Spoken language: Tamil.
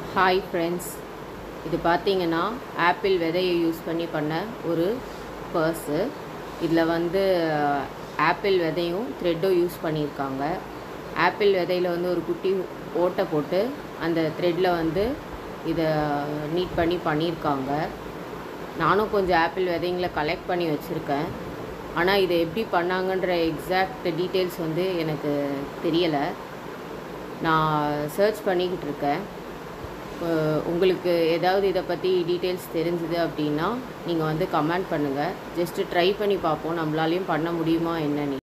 ஹாய் ஃப்ரெண்ட்ஸ் இது பார்த்தீங்கன்னா ஆப்பிள் விதையை யூஸ் பண்ணி பண்ண ஒரு பர்ஸு இதில் வந்து ஆப்பிள் விதையும் த்ரெட்டும் யூஸ் பண்ணியிருக்காங்க ஆப்பிள் விதையில் வந்து ஒரு குட்டி ஓட்டை போட்டு அந்த த்ரெட்டில் வந்து இதை நீட் பண்ணி பண்ணியிருக்காங்க நானும் கொஞ்சம் ஆப்பிள் விதைங்களை கலெக்ட் பண்ணி வச்சுருக்கேன் ஆனால் இதை எப்படி பண்ணாங்கன்ற எக்ஸாக்ட் டீட்டெயில்ஸ் வந்து எனக்கு தெரியலை நான் சர்ச் பண்ணிக்கிட்டு இருக்கேன் அஹ் உங்களுக்கு ஏதாவது இதை பற்றி டீட்டெயில்ஸ் தெரிஞ்சுது அப்படின்னா நீங்கள் வந்து கமெண்ட் பண்ணுங்கள் ஜஸ்ட்டு ட்ரை பண்ணி பார்ப்போம் நம்மளாலையும் பண்ண முடியுமா என்னன்னு